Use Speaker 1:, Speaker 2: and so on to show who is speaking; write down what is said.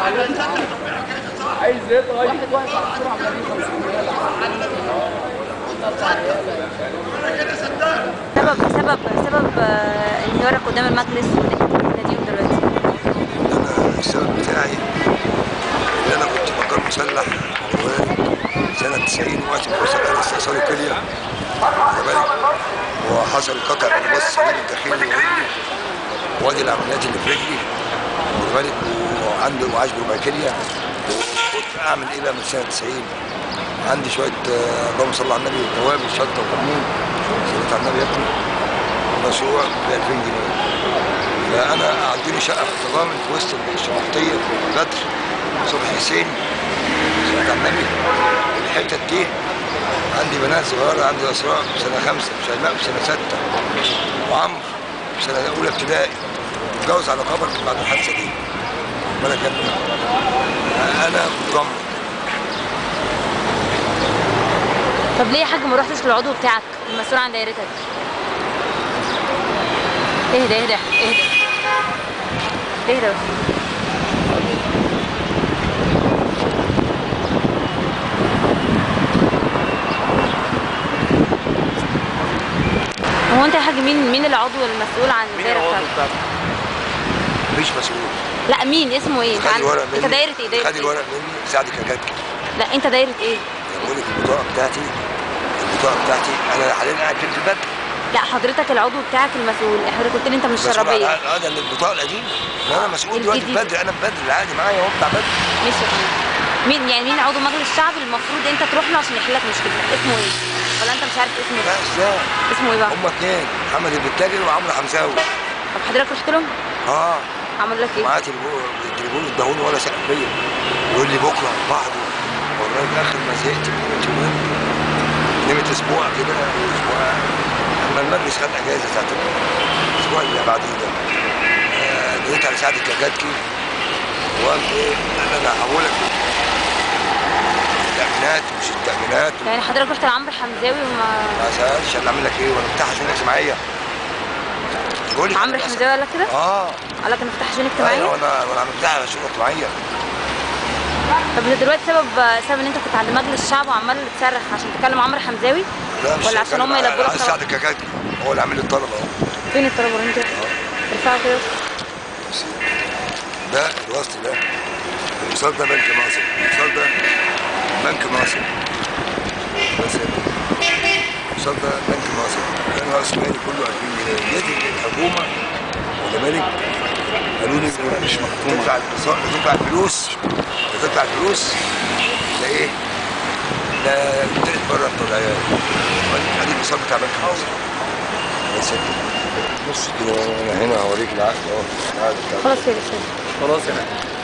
Speaker 1: عايز ايه طيب واحد واحد على السرعه عمال 50
Speaker 2: سبب سبب سبب آه، انهيارك قدام المجلس وان انت بتناديهم دلوقتي
Speaker 3: انا السبب بتاعي ان انا كنت بكر مسلح سنة 90 وقت ما وصل على استئصال الكلية واخد بالك وحصل قطع الباص السليم الداخلي ورجلي وادي العمليات اللي في رجلي واخد بالك وعندي وعاش بربع كلية كنت اعمل ايه بقى من سنة 90 عندي شوية آه، اللهم صل على النبي توابل شطة وكمون صليت على النبي يا ابني مشروع ب 2000 جنيه فانا عندي شقه في التضامن في وسط الشرطيه بدر صبحي حسين سمعت عن النبي الحته دي عندي بنات صغيره عندي اسراء في سنه خمسه وشيماء في سنه سته وعمرو في سنه اولى ابتدائي اتجوز على خبر بعد الحادثه دي بالك يا ابني انا مطمن
Speaker 2: طب ليه يا حاج ما رحتش للعضو بتاعك المسؤول عن دايرتك اهدى اهدى اهدى اهدى بس. هو انت يا حاج مين مين العضو المسؤول عن الدايره بتاعتك؟
Speaker 3: مفيش مسؤول
Speaker 2: لا مين اسمه ايه؟ انت
Speaker 3: خد
Speaker 2: عن-
Speaker 3: الورق
Speaker 2: انت
Speaker 3: مني
Speaker 2: دايره ايه؟ دايره
Speaker 3: خد
Speaker 2: ايه؟
Speaker 3: الورق مني سعد كاكاتكي
Speaker 2: لا انت دايره ايه؟
Speaker 3: بقول لك البطاقه بتاعتي البطاقه بتاعتي انا حاليا قاعد في البدر
Speaker 2: لا حضرتك العضو بتاعك المسؤول حضرتك قلت لي انت من
Speaker 3: مسؤول
Speaker 2: الشرابيه
Speaker 3: عن- هذا اللي البطاقه القديمه ما انا مسؤول دلوقتي في
Speaker 2: الجديد.
Speaker 3: بدر انا في بدر العادي معايا اهو بتاع بدر
Speaker 2: مش مين يعني مين عضو مجلس الشعب المفروض انت تروح له عشان يحل لك مشكلتك اسمه ايه؟ ولا انت مش عارف اسمه
Speaker 3: لا ازاي
Speaker 2: اسمه ايه بقى؟
Speaker 3: هما اتنين محمد البتاجر وعمرو حمزاوي
Speaker 2: طب حضرتك رحت لهم؟
Speaker 3: اه
Speaker 2: عملوا لك ايه؟
Speaker 3: معاه تليفون التليفون اداهوني ولا سأل فيا يقول لي بكره بعده والله في اخر ما زهقت نمت يومين نمت اسبوع كده اسبوع لما المجلس خد اجازه بتاعت الاسبوع اللي بعديه ده آه، جيت على سعد الكاكاتكي وقال ايه قال انا هحولك التأمينات مش التأمينات
Speaker 2: يعني حضرتك رحت لعمرو حمزاوي وما
Speaker 3: ما سألش انا اعمل لك ايه وانا بتاع حسين اجتماعيه بقول لك
Speaker 2: عمرو حمزاوي قال لك كده؟
Speaker 3: اه
Speaker 2: قال لك انا فتح شؤون
Speaker 3: ايوه
Speaker 2: اجتماعيه؟
Speaker 3: وانا وانا عملت لها شؤون اجتماعيه
Speaker 2: طب انت دلوقتي سبب سبب ان انت كنت عند مجلس الشعب وعمال تصرخ عشان تكلم عمرو حمزاوي؟
Speaker 3: لا مش
Speaker 2: ولا عشان هم
Speaker 3: هتكلم.
Speaker 2: يلبوا لك
Speaker 3: عايز
Speaker 2: طلب؟
Speaker 3: سعد الكاكاتي هو اللي عامل لي الطلب اهو
Speaker 2: فين الطلب وريني كده؟ ارفعه كده
Speaker 3: بس ده الوسط ده الوصال ده بنك مصر الوصال ده بنك مصر بس الوصال ده بنك مصر كان راس مالي كله 2000 جنيه جيت الحكومه واخد بالك قالوا لي مش محكومه تدفع الوصال تدفع الفلوس تدفع الفلوس ده ايه؟ ده طلعت بره الطبيعيات ادي الوصال بتاع بنك مصر بس كده بص كده انا هنا هوريك العقد اهو العقد بتاع
Speaker 2: خلاص كده كده
Speaker 1: خلاص يا حاج